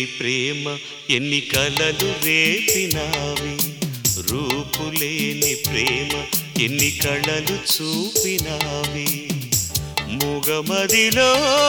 లేని ప్రేమ ఎన్ని కలలు రేపినావి రూపులేని ప్రేమ ఎన్ని కళలు చూపినావి మూగమదిలో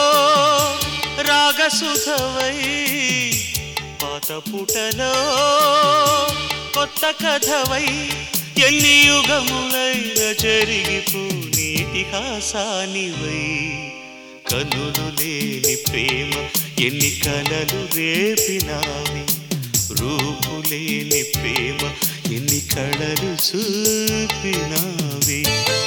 రాగసుధవై పాత పుటలో కొత్త కథవై ఎన్ని యుగములైన జరిగిపోని ఇతిహాసానివై కనులు లేని ప్రేమ ఎన్ని కలలు రేపినావి రూపులేని ప్రేమ ఎన్ని కళలు చూపినావి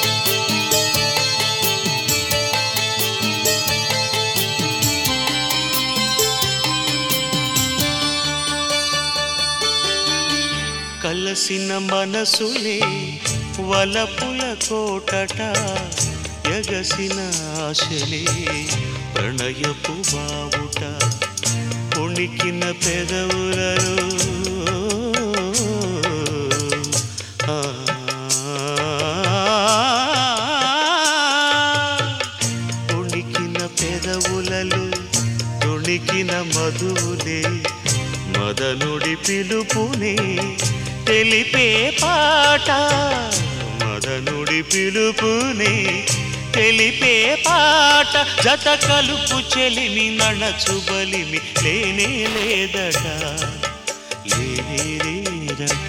కలసిన మనసులే వలపుల కోటట ఎగసిన ఆశలే ప్రణయపు బావుట పొణికిన పెదవులలో ఆ, పొణికిన పెదవులలో తొణికిన మధువులే మదనుడి పిలుపునే తెలిపే పాట మదనుడి పిలుపునే తెలిపే పాట జత కలుపు చెలిమి నడచు బలిమి లేనే లేదట లేనే లేదట